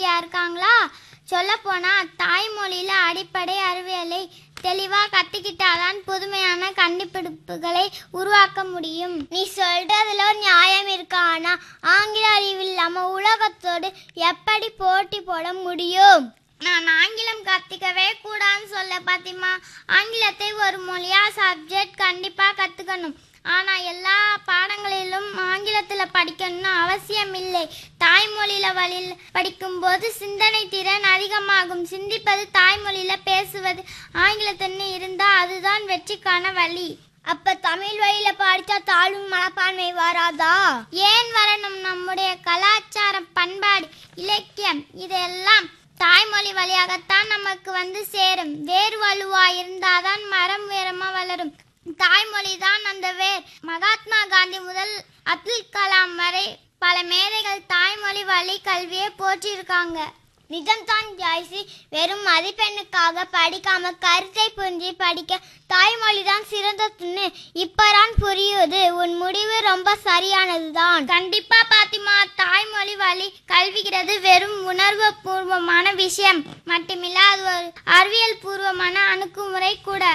India இருக்காங்களா சொல்லப்போனா தாய்மொழியில அடிப்படை அறிவியலை தெளிவா கத்துக்கிட்டாதான் புதுமையான கண்டுபிடிப்புகளை உருவாக்க முடியும் நீ சொல்றதுல ஒரு நியாயம் இருக்கு ஆனா ஆங்கில அறிவு இல்லாம உலகத்தோடு எப்படி போட்டி போட முடியும் நான் ஆங்கிலம் கத்துக்கவே கூடாதுன்னு சொல்ல பாத்திமா ஆங்கிலத்தை ஒரு மொழியா சப்ஜெக்ட் கண்டிப்பா கத்துக்கணும் ஆனா எல்லா பாடங்களிலும் ஆங்கிலத்துல படிக்கணும்னு அவசியம் இல்லை தாய்மொழியில வழியில் படிக்கும்போது சிந்தனை திறன் அதிகமாகும் சிந்திப்பது தாய்மொழியில பேசுவது ஆங்கிலத்தின்னு இருந்தா அதுதான் வெற்றிக்கான வழி அப்ப தமிழ் வழியில படிச்சா தாழ்வு மனப்பான்மை வராதா ஏன் வரணும் நம்முடைய கலாச்சாரம் பண்பாடு இலக்கியம் இதெல்லாம் தாய்மொழி வழியாகத்தான் நமக்கு வந்து சேரும் வேர் வலுவா இருந்தாதான் மரம் உயரமா வளரும் தாய்மொழி தான் அந்த வேர் மகாத்மா காந்தி முதல் அப்துல் கலாம் வரை பல மேதைகள் தாய்மொழி வழி கல்வியை போற்றிருக்காங்க நிஜம்தான் ஜாய்சி வெறும் மதிப்பெண்ணுக்காக படிக்காம கருத்தை புரிஞ்சு படிக்க தாய்மொழி தான் சிறந்ததுன்னு இப்பதான் புரியுது உன் முடிவு ரொம்ப சரியானதுதான் கண்டிப்பா பாத்திமா தாய்மொழி வழி கல்விங்கிறது வெறும் உணர்வு பூர்வமான விஷயம் மட்டுமில்ல அது ஒரு அறிவியல் பூர்வமான அணுகுமுறை கூட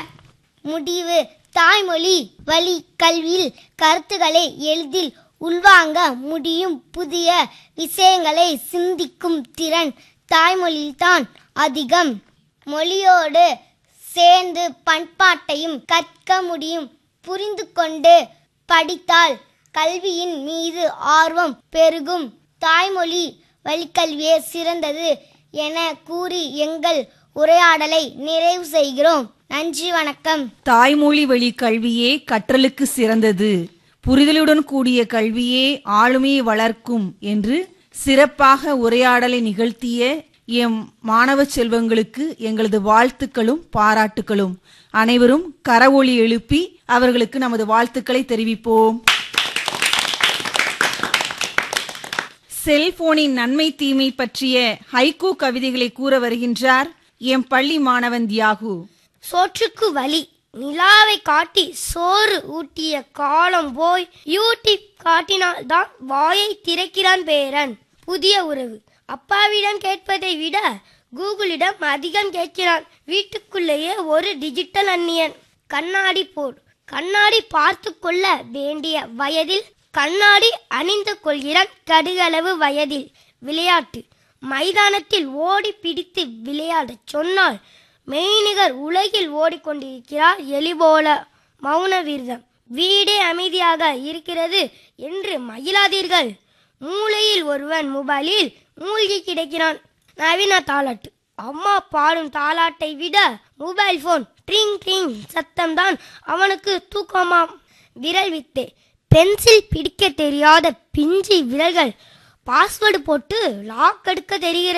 முடிவு தாய்மொழி வழி கல்வியில் கருத்துக்களை எளிதில் உள்வாங்க முடியும் புதிய விஷயங்களை சிந்திக்கும் திறன் தாய்மொழியில்தான் அதிகம் மொழியோடு சேர்ந்து பண்பாட்டையும் கற்க முடியும் புரிந்து கொண்டு படித்தால் கல்வியின் மீது ஆர்வம் பெருகும் தாய்மொழி வழிக்கல்வியே சிறந்தது என கூறி எங்கள் உரையாடலை நிறைவு செய்கிறோம் நன்றி வணக்கம் தாய்மொழி வழி கல்வியே கற்றலுக்கு சிறந்தது புரிதலுடன் கூடிய கல்வியே ஆளுமையை வளர்க்கும் என்று சிறப்பாக உரையாடலை நிகழ்த்திய எம் மாணவ செல்வங்களுக்கு எங்களது வாழ்த்துக்களும் பாராட்டுக்களும் அனைவரும் கரவொலி எழுப்பி அவர்களுக்கு நமது வாழ்த்துக்களை தெரிவிப்போம் செல்போனின் நன்மை தீமை பற்றிய ஹைக்கூ கவிதைகளை கூற வருகின்றார் எம் பள்ளி மாணவன் தியாகு சோற்றுக்கு வழி நிலாவை காட்டி சோறு ஊட்டிய காலம் போய் யூடியூப் காட்டினால்தான் வாயை திறக்கிறான் பேரன் புதிய உறவு அப்பாவிடம் கேட்பதை விட கூகுளிடம் அதிகம் கேட்கிறான் வீட்டுக்குள்ளேயே ஒரு டிஜிட்டல் அந்நியன் கண்ணாடி போர் கண்ணாடி பார்த்து கொள்ள வேண்டிய வயதில் கண்ணாடி அணிந்து கொள்கிறான் கடுகளவு வயதில் விளையாட்டு மைதானத்தில் ஓடி பிடித்து விளையாடச் சொன்னால் மெய்நிகர் உலகில் ஓடிக்கொண்டிருக்கிறார் எலி போல மௌன விரதம் வீடே அமைதியாக இருக்கிறது என்று மகிழாதீர்கள் மூலையில் ஒருவன் மொபைலில் மூழ்கி கிடக்கிறான் நவீன தாலாட்டு அம்மா பாடும் தாலாட்டை விட மொபைல் போன் ட்ரிங் ட்ரிங் சத்தம்தான் அவனுக்கு தூக்கமாம் விரல் வித்தை பென்சில் பிடிக்க தெரியாத பிஞ்சி விரல்கள் பாஸ்வேர்டு போட்டு லாக் எடுக்க தெரிகிற